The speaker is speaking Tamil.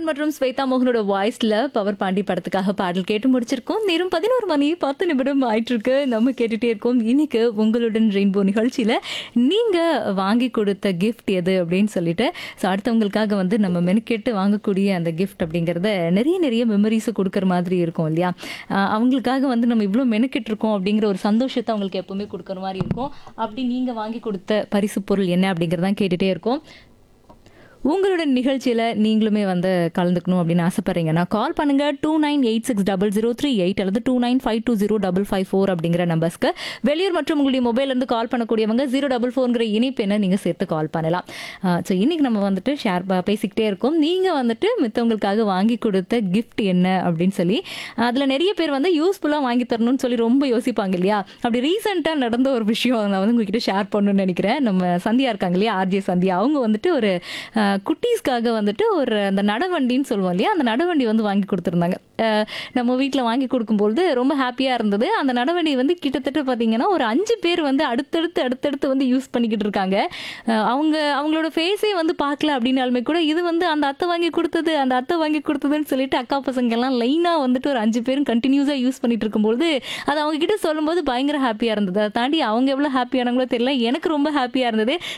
ஹரிஹரன் மற்றும் ஸ்வேதா மோகனோட வாய்ஸ்ல பவர் பாண்டி படத்துக்காக பாடல் கேட்டு முடிச்சிருக்கோம் நேரம் பதினோரு மணி பத்து நிமிடம் ஆயிட்டு இருக்கு நம்ம கேட்டுட்டே இருக்கோம் இன்னைக்கு உங்களுடன் ரெயின்போ நிகழ்ச்சியில நீங்க வாங்கி கொடுத்த கிஃப்ட் எது அப்படின்னு சொல்லிட்டு ஸோ அடுத்தவங்களுக்காக வந்து நம்ம மெனக்கெட்டு வாங்கக்கூடிய அந்த கிஃப்ட் அப்படிங்கறத நிறைய நிறைய மெமரிஸை கொடுக்குற மாதிரி இருக்கும் இல்லையா ஆஹ் அவங்களுக்காக வந்து நம்ம இவ்வளோ மெனக்கெட்டு இருக்கோம் அப்படிங்கிற ஒரு சந்தோஷத்தை அவங்களுக்கு எப்பவுமே கொடுக்குற மாதிரி இருக்கும் அப்படி நீங்க வாங்கி கொடுத்த பரிசு பொருள் என்ன அப்படிங்கறதான் கேட்டுட்டே இருக்கோம் உங்களோட நிகழ்ச்சியில் நீங்களுமே வந்து கலந்துக்கணும் அப்படின்னு ஆசைப்பட்றீங்கன்னா கால் பண்ணுங்க two nine eight six double zero three eight அல்லது two nine five two zero double five four அப்படிங்கிற நம்பர்ஸ்க்கு வெளியூர் மற்றும் உங்களுடைய மொபைல்லேருந்து கால் பண்ணக்கூடியவங்க ஜீரோ டபுள் ஃபோர்ங்கிற இணைப்பு என்ன நீங்கள் சேர்த்து கால் பண்ணலாம் ஸோ இன்னைக்கு நம்ம வந்துட்டு ஷேர் பேசிக்கிட்டே இருக்கோம் நீங்கள் வந்துட்டு மித்தவங்களுக்காக வாங்கி கொடுத்த கிஃப்ட் என்ன அப்படின்னு சொல்லி அதில் நிறைய பேர் வந்து யூஸ்ஃபுல்லாக வாங்கி தரணும்னு சொல்லி ரொம்ப யோசிப்பாங்க இல்லையா அப்படி ரீசெண்டாக நடந்த ஒரு விஷயம் நான் வந்து உங்ககிட்ட ஷேர் பண்ணணும்னு நினைக்கிறேன் நம்ம சந்தியா இருக்காங்க இல்லையா ஆர்ஜே சந்தியா அவங்க வந்துட்டு ஒரு அஹ், குட்டீஸ்க்காக வந்துட்டு ஒரு அந்த நடவண்டின்னு சொல்லுவோம் இல்லையா அந்த நடவண்டி வந்து வாங்கி கொடுத்துருந்தாங்க அஹ், நம்ம வீட்டில் வாங்கி கொடுக்கும்பொழுது ரொம்ப ஹாப்பியாக இருந்தது அந்த நடவண்டி வந்து கிட்டத்தட்ட பார்த்தீங்கன்னா ஒரு அஞ்சு பேர் வந்து அடுத்தடுத்து அடுத்தடுத்து வந்து யூஸ் பண்ணிக்கிட்டு இருக்காங்க அஹ், அவங்க அவங்களோட ஃபேஸே வந்து பார்க்கல அப்படின்னாலுமே கூட இது வந்து அந்த அத்தை வாங்கி கொடுத்தது அந்த அத்தை வாங்கி கொடுத்ததுன்னு சொல்லிட்டு அக்கா பசங்க எல்லாம் லைனாக வந்துட்டு ஒரு அஞ்சு பேரும் கண்டினியூஸாக யூஸ் பண்ணிட்டு இருக்கும்போது அது அவங்க கிட்ட சொல்லும்போது பயங்கர ஹாப்பியாக இருந்தது அதை தாண்டி அவங்க எவ்வளோ ஹாப்பியானாங்களோ தெரியல எனக்கு ரொம்ப ஹாப்பியாக இருந்தது